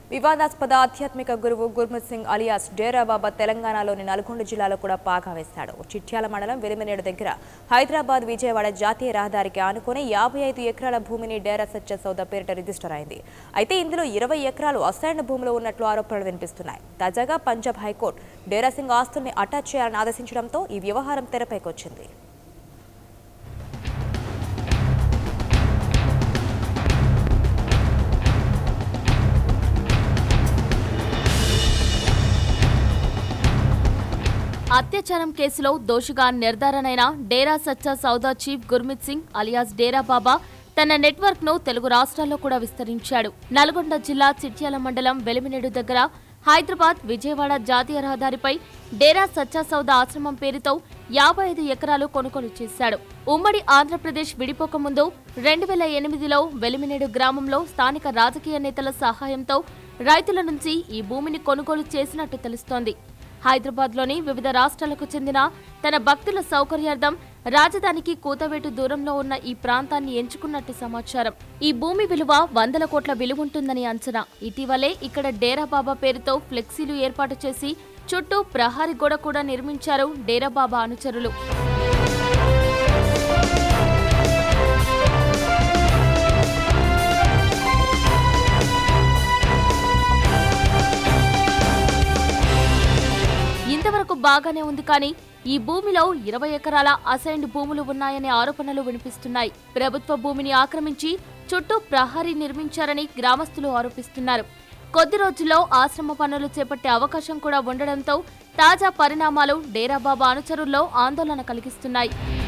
వివాదాస్పద ఆధ్యాత్మిక గురువు గుర్మిత్ సింగ్ అలియాస్ డేరా బాబా తెలంగాణలోని నల్గొండ జిల్లాలో కూడా పాగా వేశాడు చిట్యాల మండలం వెలిమినేడు దగ్గర హైదరాబాద్ విజయవాడ జాతీయ రహదారికి ఆనుకుని యాభై ఐదు ఎకరాల భూమిని డేరా సత్య సౌద పేరిట రిజిస్టర్ అయింది అయితే ఇందులో ఇరవై ఎకరాలు అసైన్ భూమిలో ఉన్నట్లు ఆరోపణలు వినిపిస్తున్నాయి తాజాగా పంజాబ్ హైకోర్టు డేరా సింగ్ ఆస్తుల్ని అటాచ్ చేయాలని ఆదేశించడంతో ఈ వ్యవహారం తెరపైకొచ్చింది అత్యాచారం కేసులో దోషిగా నిర్ధారణైన డేరా సచ్చా సౌదా చీఫ్ గుర్మిత్ సింగ్ అలియాస్ డేరా బాబా తన నెట్వర్క్ ను తెలుగు రాష్ట్రాల్లో కూడా విస్తరించాడు నల్గొండ జిల్లా చిట్యాల మండలం వెలిమినేడు దగ్గర హైదరాబాద్ విజయవాడ జాతీయ రహదారిపై డేరా సచ్చా సౌదా ఆశ్రమం పేరుతో యాభై ఐదు ఎకరాలు కొనుగోలు చేశాడు ఉమ్మడి ఆంధ్రప్రదేశ్ విడిపోకముందు రెండు వేల ఎనిమిదిలో వెలిమినేడు గ్రామంలో స్థానిక రాజకీయ నేతల సహాయంతో రైతుల నుంచి ఈ భూమిని కొనుగోలు చేసినట్టు తెలుస్తోంది హైదరాబాద్లోని వివిధ రాష్ట్రాలకు చెందిన తన భక్తుల సౌకర్యార్థం రాజధానికి కూతవేటు దూరంలో ఉన్న ఈ ప్రాంతాన్ని ఎంచుకున్నట్టు సమాచారం ఈ భూమి విలువ వందల కోట్ల విలువ ఉంటుందని అంచనా ఇటీవలే ఇక్కడ డేరా బాబా పేరుతో ఫ్లెక్సీలు ఏర్పాటు చేసి చుట్టూ ప్రహారీ గోడ కూడా నిర్మించారు డేరా బాబా అనుచరులు ఇంతవరకు బాగానే ఉంది కానీ ఈ భూమిలో ఇరవై ఎకరాల అసైన్డ్ భూములు ఉన్నాయనే ఆరోపణలు వినిపిస్తున్నాయి ప్రభుత్వ భూమిని ఆక్రమించి చుట్టూ ప్రహరీ నిర్మించారని గ్రామస్తులు ఆరోపిస్తున్నారు కొద్ది రోజుల్లో ఆశ్రమ పనులు చేపట్టే అవకాశం కూడా ఉండడంతో తాజా పరిణామాలు డేరాబాబా అనుచరుల్లో ఆందోళన కలిగిస్తున్నాయి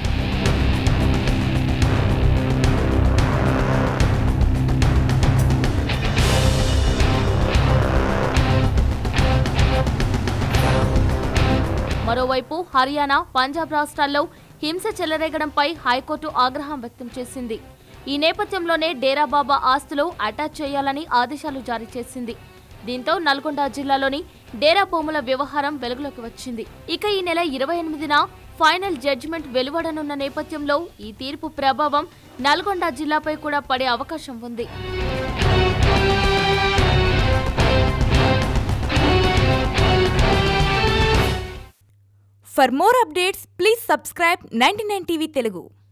మరోవైపు హర్యానా పంజాబ్ రాష్ట్రాల్లో హింస చెలరేగడంపై హైకోర్టు ఆగ్రహం వ్యక్తం చేసింది ఈ నేపథ్యంలోనే డేరా బాబా ఆస్తులు అటాచ్ చేయాలని ఆదేశాలు జారీ చేసింది దీంతో నల్గొండ జిల్లాలోని డేరా భూముల వ్యవహారం వెలుగులోకి వచ్చింది ఇక ఈ నెల ఇరవై ఎనిమిదిన ఫైనల్ జడ్జిమెంట్ వెలువడనున్న నేపథ్యంలో ఈ తీర్పు ప్రభావం నల్గొండ జిల్లాపై కూడా పడే అవకాశం ఉంది For more updates, please subscribe 99 TV Telugu.